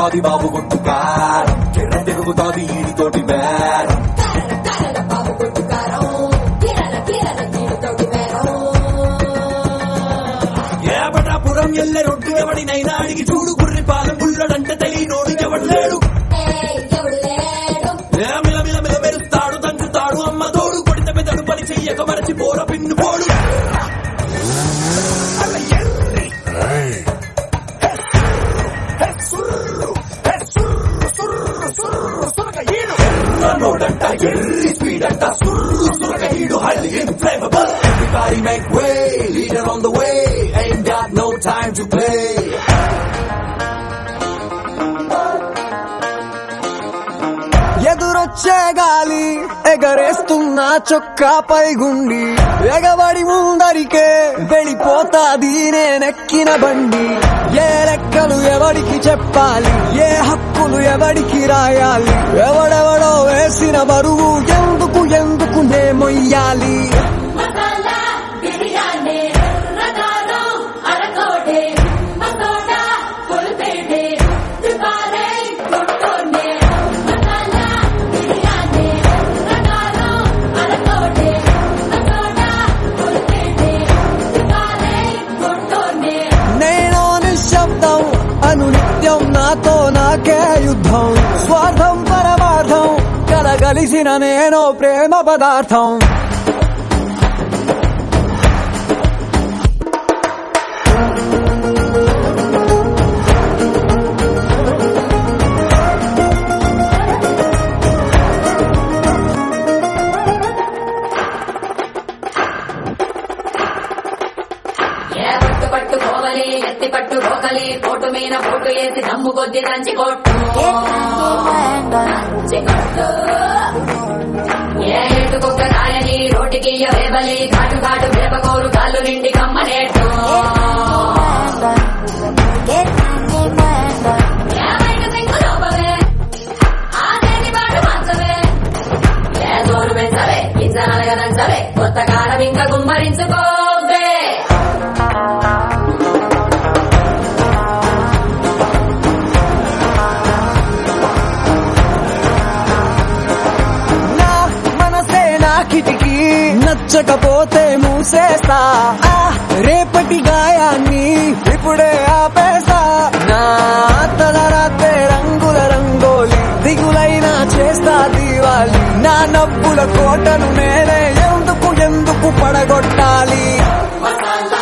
తిరుగుతాది బాబు కొట్టు కారం కిర్ర తిరుగుతాది ఈడితోటి బేరం ఏపటాపురం ఎల్లె రొడ్డు ఎవడినైనా అడిగి చూడు గుర్రి పాలెం బుల్లడంటే తెలియనోడు ఎవడు లేడు ఏ మిల మిల మిల మెరుస్తాడు తంచుతాడు అమ్మ తోడు కొడితే మెదడు పని చెయ్యక మరచి పోర పిన్ను పోడు అలా ఎర్రి. హే సుర్రు, హే సుర్రు, సుర్రు, సుర్రు, సురక ఈడు. ఎర్రనోడంట ఎర్రి స్పీడ్ అంట సుర్రు సురక ఈడు highly inflammable. Everybody make way, leader on the way, ain't got no time to play. ఎదురొచ్చే గాలి ఎగరేస్తున్న చొక్కాపై గుండి ఎగబడి ముందరికే వెళ్ళిపోతాది నేనెక్కిన బండి ఏ లెక్కలు ఎవడికి చెప్పాలి ఏ హక్కులు ఎవడికి రాయాలి ఎవడెవడో వేసిన బరువు ఎందుకు ఎందుకు నే మొయ్యాలి నేను నిశ్శబ్దం అను నిత్యం నాతో నాకే యుద్ధం స్వార్థం పరమార్థం కలగలిసిన నేను ప్రేమ పదార్థం ఏ పట్టు పట్టు కోవలి ఎత్తి పట్టు రోకలి పోటు మీద పోటు వేసి దమ్ము కొద్ది దంచి కొట్టు దంచి కొట్టు ఏ ఎటు కుక్క కాయని రోటికి వేబలి ఘాటు ఘాటు మిరపకోరు కాళ్ళు నిండి కమ్మనేట్టు ఏ బయట సింగు లోపవే ఆ దేని బాటు మంచవే ఏ జోరు పెంచవే గింజనలుగా దంచవే కొత్త కారం ఇంకా గుమ్మరించుకోవే నా మనసే నా కిటికీ నచ్చకపోతే మూసేస్తా ఆ రేపటి గాయాన్ని ఇప్పుడే ఆపేసా నా తలరాతే రంగుల రంగోలి దిగులైనా చేస్తా దీవాలి నా నవ్వుల కోటను నేనే ఎందుకు ఎందుకు పడగొట్టాలి మసాలా